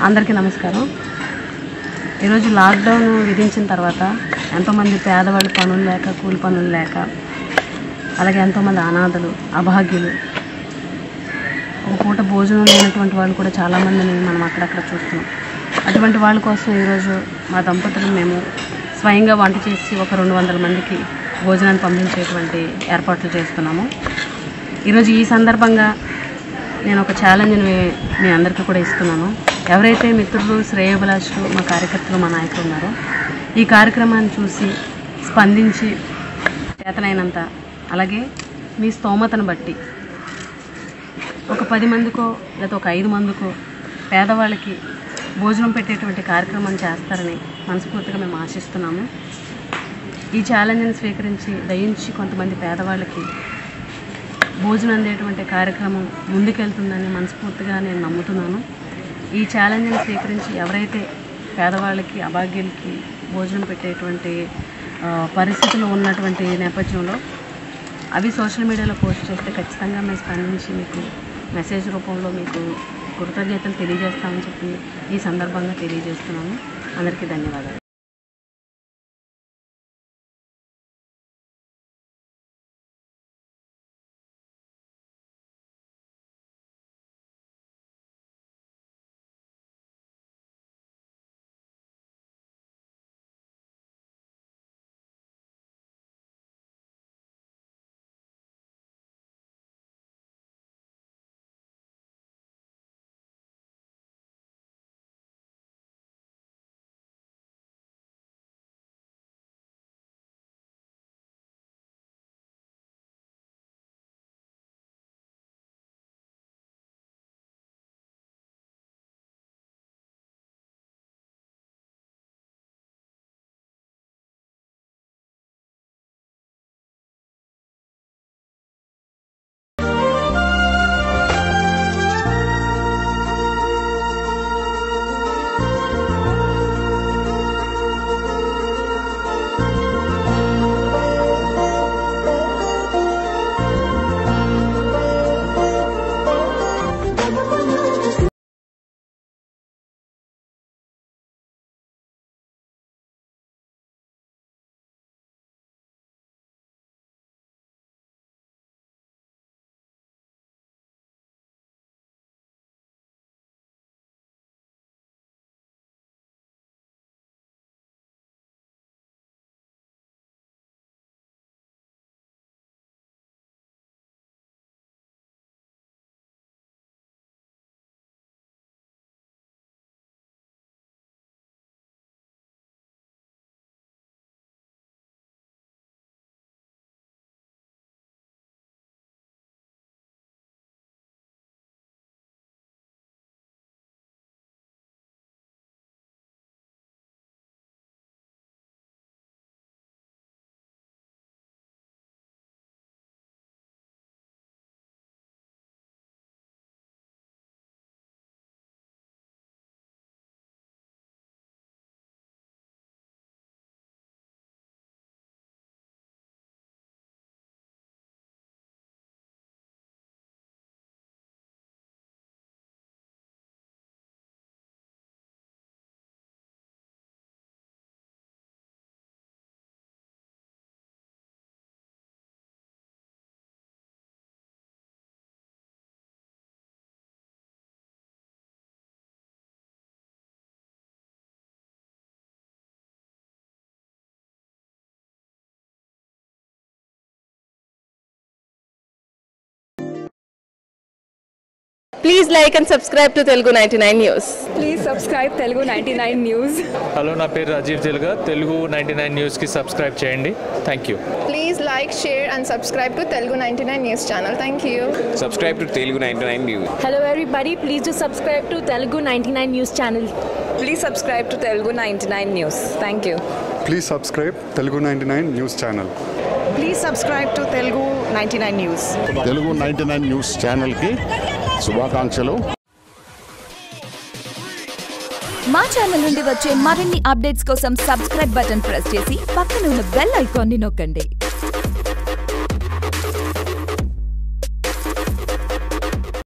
అందరికీ నమస్కారం ఈరోజు లాక్డౌన్ విధించిన తర్వాత ఎంతోమంది పేదవాళ్ళు పనులు లేక కూలి పనులు లేక అలాగే ఎంతోమంది అనాథలు అభాగ్యులు ఒక పూట భోజనం లేనటువంటి వాళ్ళు కూడా చాలామందిని మనం అక్కడక్కడ చూస్తున్నాం అటువంటి వాళ్ళ కోసం ఈరోజు మా దంపతులు మేము స్వయంగా వంట చేసి ఒక రెండు వందల మందికి భోజనాన్ని పంపించేటువంటి ఏర్పాట్లు చేస్తున్నాము ఈరోజు ఈ సందర్భంగా నేను ఒక ఛాలెంజ్ని మీ- మీ అందరికీ కూడా ఇస్తున్నాను ఎవరైతే మిత్రులు శ్రేయోభిలాషులు మా కార్యకర్తలు మా నాయకులు ఉన్నారో ఈ కార్యక్రమాన్ని చూసి స్పందించి చేతనైనంత అలాగే మీ స్తోమతను బట్టి ఒక పది మందికో లేదా ఒక ఐదు మందికో పేదవాళ్ళకి భోజనం పెట్టేటువంటి కార్యక్రమం చేస్తారని మనస్ఫూర్తిగా మేము ఆశిస్తున్నాము ఈ ఛాలెంజ్ని స్వీకరించి దయించి కొంతమంది పేదవాళ్ళకి భోజనం అందేటువంటి కార్యక్రమం ముందుకెళ్తుందని మనస్ఫూర్తిగా నేను నమ్ముతున్నాను ఈ ఛాలెంజ్ని స్వీకరించి ఎవరైతే పేదవాళ్ళకి అభాగ్యులకి భోజనం పెట్టేటువంటి ఆ, పరిస్థితులు ఉన్నటువంటి నేపథ్యంలో అవి సోషల్ మీడియాలో పోస్ట్ చేస్తే ఖచ్చితంగా మేము స్పందించి మీకు మెసేజ్ రూపంలో మీకు కృతజ్ఞతలు తెలియజేస్తామని చెప్పి ఈ సందర్భంగా తెలియజేస్తున్నాను అందరికీ ధన్యవాదాలు Please like and subscribe to Telugu 99 News. Please subscribe Telugu ninety nine news hello నా పేరు రాజీవ్ తెలుగా తెలుగు నైంటీ నైన్ న్యూస్కి సబ్స్క్రైబ్ చేయండి thank you Please like, share, and subscribe to Telugu 99 News channel. Thank you. subscribe to Telugu 99 News. Hello everybody, please do subscribe to Telugu 99 News channel. Please subscribe to Telugu ninety nine news thank you please subscribe Telugu ninety nine news channel please subscribe to Telugu ninety nine news Telugu ninety nine news ఛానల్కి శుభాకాంక్షలు మా channel నుండి వచ్చే మరిన్ని updates కోసం subscribe button press చేసి పక్కన ఉన్న బెల్ ఐకాన్ని నొక్కండి